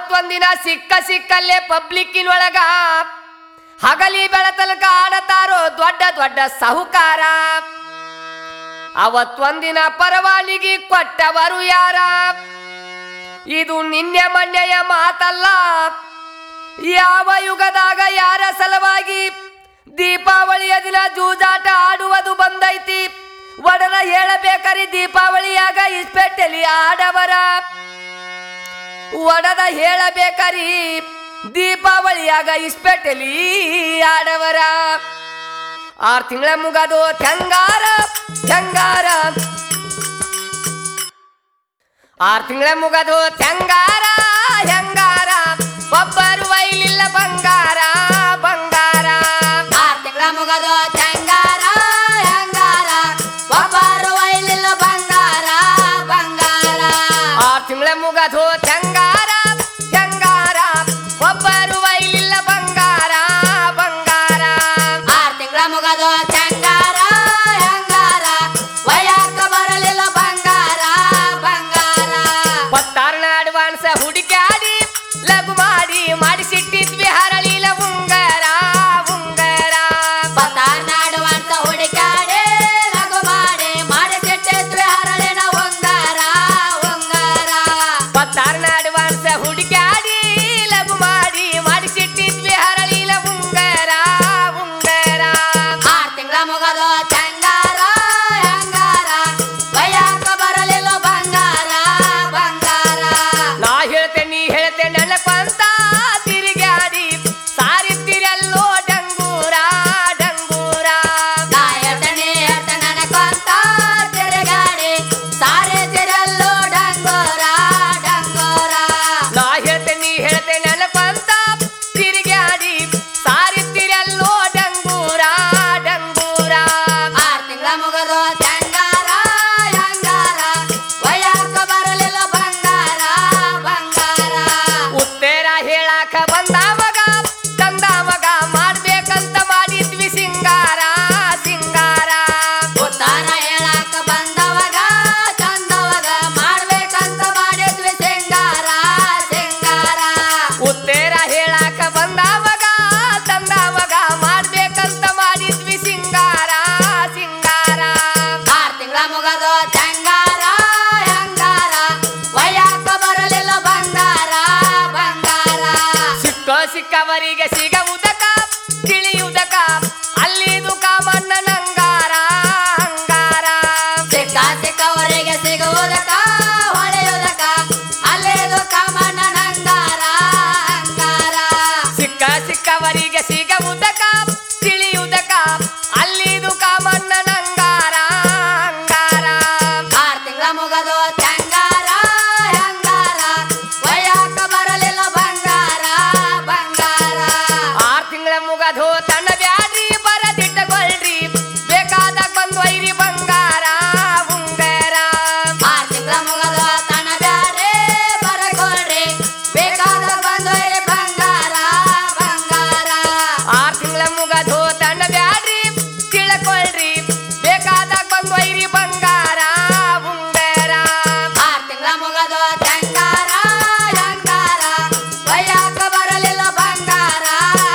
ಅವತ್ತೊಂದಿನ ಸಿಕ್ಕ ಸಿಕ್ಕಲ್ಲೇ ಪಬ್ಲಿಕ್ಕಿನೊಳಗ ಹಗಲಿ ಬೆಳತನಕ ಆಡತಾರೋ ದೊಡ್ಡ ದೊಡ್ಡ ಸಾಹುಕಾರ ಅವತ್ತೊಂದಿನ ಪರವಾನಿಗೆ ಕೊಟ್ಟವರು ಯಾರ ಇದು ನಿನ್ನೆ ಮೊನ್ನೆಯ ಮಾತಲ್ಲ ಯಾವ ಯುಗದಾಗ ಯಾರ ಸಲುವಾಗಿ ದೀಪಾವಳಿಯ ದಿನ ಜೂಜಾಟ ಆಡುವುದು ಬಂದೈತಿ ಒಡನ ಹೇಳಬೇಕರಿ ದೀಪಾವಳಿಯಾಗ ಇಸ್ಪೆಟ್ಟಲಿ ಆಡವರ ಒಡದ ಹೇಳಬೇಕರಿ ದೀಪಾವಳಿಯಾಗ ಇಸ್ಪೆಟ್ಟಲಿ ಆಡವರ ಆರು ತಿಂಗಳ ಮುಗದು ತೆಂಗಾರ ತೆಂಗಾರ ಆರು ತಿಂಗಳ ಮುಗದು ತೆಂಗಾರ ಹೆಂಗಾರ ಒಬ್ಬರು ಒಯ್ಲಿಲ್ಲ ಬಂಗಾರ ಬಂಗಾರ ಆರ್ ತಿಂಗಳ ಮುಗದು ಚಂಗಾರ ಹೆಂಗಾರ ಒಬ್ಬರು ಒಯ್ಲಿಲ್ಲ ಬಂಗಾರ ಬಂಗಾರ ಆರು ತಿಂಗಳ ಮುಗದು ತೆಂಗಾರ ಹೆಂಗಾರ ಒಬ್ಬರು ಒಯ್ಲಿಲ್ಲ ಬಂಗಾರ ಬಂಗಾರ ಆರ್ ತಿಂಗಳ ಮುಗದು ಚಂಗಾರ ಹೆಂಗಾರ ಒಯ್ಯಾಕ ಬರಲಿಲ್ಲ ಬಂಗಾರ ಬಂಗಾರ ಪತ್ತಾರನ ಅಡ್ವಾನ್ಸ್ ಹುಡುಕಾಡಿ ಲಘು ಮಾಡಿ ಮಾಡಿಸಿಟ್ಟಿದ್ವಿ ಹರಳಿಲ ಉಂಗರ ಉಂಗರ ಪತಾರ್ ನಾಡುವಂತ ಹುಡುಕಾಡೆ ಲಘು ಮಾಡಿ ಮಾಡಿಸಿಟ್ಟಿದ್ವಿ ಹರಳಿನ ಉಂಗಾರ ಉಂಗಾರ ಪತ್ತಾರನ ಅಡ್ವಾನ್ಸ್ ಹುಡುಕಾಡಿ ಲಘು ಮಾಡಿ ಮಾಡಿಸಿಟ್ಟಿದ್ವಿ ಹರಳಿಲ ಉಂಗರ ಉಂಗರ ಆರ್ ತಿಂಗಳ ಮುಗದು ಚಂಗಾರ ಹೆಂಗಾರ ಒಯ್ಯಾಕ ಬರಲಿಲ್ಲ ಬಂಗಾರ ಬಂಗಾರ ನಾ ಹೇಳ್ತೇನೆ ನೀ ಹೇಳ್ತೇನೆ ನೆನಪಂತ ತಿರುಗಾಡಿ ಸಾರಿತ್ತಿರಲ್ಲೋ ಡಂಗೂರ ಡಂಗೂರ ನಾಯಟನೆ ಎಟ ನನಕೊಂತ ತಿರುಗಾಡಿ ಸಾರೆ ತಿರಲ್ಲು ಡಂಗೋರ ಡಂಗೋರ ನಾ ಹೇಳ್ತೇನೆ ನೀ ಹೇಳ್ತೇನೆ ನೆನಪಂತ ತಿರುಗಾಡಿ ಸಾರಿತ್ತಿರಲ್ಲೋ ಡಂಗೂರ ಡಂಗೂರ ಆರ್ ತಿಂಗಳ ಮುಗದು ಚಂಗಾರ ಹೆಂಗಾರ ಒಯ್ಯಾಕ ಬರಲಿಲ್ಲ ಬಂಗಾರ ಬಂಗಾರ ಉತ್ತೇರ ಹೇಳಾಕ ಬಂದ ಮಗ ತಂದ ಮಗ ಮಾಡ್ಬೇಕಂತ ಮಾಡಿದ್ವಿ ಸಿಂಗಾರ ಸಿಂಗಾರ ಉತ್ತಾರ ಹೇಳಾಕ ಬಂದವಾಗ ಚಂದವಾಗ ಮಾಡ್ಬೇಕಂತ ಮಾಡಿದ್ವಿ ಸಿಂಗಾರ ಸಿಂಗಾರ ಉತ್ತೇರ ಹೇಳಾಕ ಬಂದ ಮಗ ತಂದ ಮಗ ಮಾಡ್ಬೇಕಂತ ಮಾಡಿದ್ವಿ ಸಿಂಗಾರ ಸಿಂಗಾರ ಆರ್ ತಿಂಗಳ ಮುಗದು ಚಂಗಾರ ಹೆಂಗಾರ ಒಯ್ಯಾಕ ಬರಲಿಲ್ಲ ಬಂಗಾರ ಬಂಗಾರ ಸಿಕ್ಕ ಸಿಕ್ಕವರಿಗೆ ಸಿಗವುದಕ ತಿಳಿಯುವುದಕ ಅಲ್ಲಿದು ಕಾಮಣ್ಣ ನಂಗಾರ ಅಂಗಾರ ಸಿಕ್ಕ ಸಿಕ್ಕವರಿಗೆ ಸಿಗುವುದಕ ಹೊಳೆಯುವುದಕ ಅಲ್ಲೇದು ಕಾಮಣ್ಣ ನಂಗಾರ ಅಂಗಾರ ಸಿಕ್ಕ ಸಿಕ್ಕವರಿಗೆ ಸಿಗವುದಕ ತಿಳಿಯುವುದಕ ಅಲ್ಲಿದು ಕಾಮಣ್ಣ ನಂಗಾರ ಅಂಗಾರ ಆರ್ ತಿಂಗಳ ಮುಗದು ಚಂಗಾರ ಹೆಂಗಾರ ಒಯ್ಯಾಕ ಬರಲಿಲ್ಲ ಬಂಗಾರ ಬಂಗಾರ ಆರ್ ತಿಂಗಳ ಮುಗದು ತನ್ನ ಬ್ಯಾಡ್ರಿ ಬರದಿಟ್ಟಗೊಳ್ರಿ ಬೇಕಾದಾಗ ಬಂದು ಒಯ್ರಿ ಬಂಗಾರ ಉಂಗರ ಆರ್ ತಿಂಗಳ ಮುಗದು ತನ ಬ್ಯಾಡ್ರಿ ಬರಕೊಳ್ರಿ ಬೇಕಾದ ಬಂದೊಯ್ರಿ ಬಂಗಾರ ಬಂಗಾರ ಆರ್ ತಿಂಗಳ ಮುಗದು ತನ್ನ ಬ್ಯಾಡ್ರಿ ತಿಳ್ಕೊಳ್ರಿ ಬೇಕಾದಾಗ ಬಂದು ಒಯ್ರಿ ಬಂಗಾರ ಉಂಗರ ಆರ್ ತಿಂಗಳ ಮುಗದು ಚಂಗಾರ ಹೆಂಗಾರ ಒಯ್ಯಾಕ ಬರಲಿಲ್ಲ ಬಂಗಾರ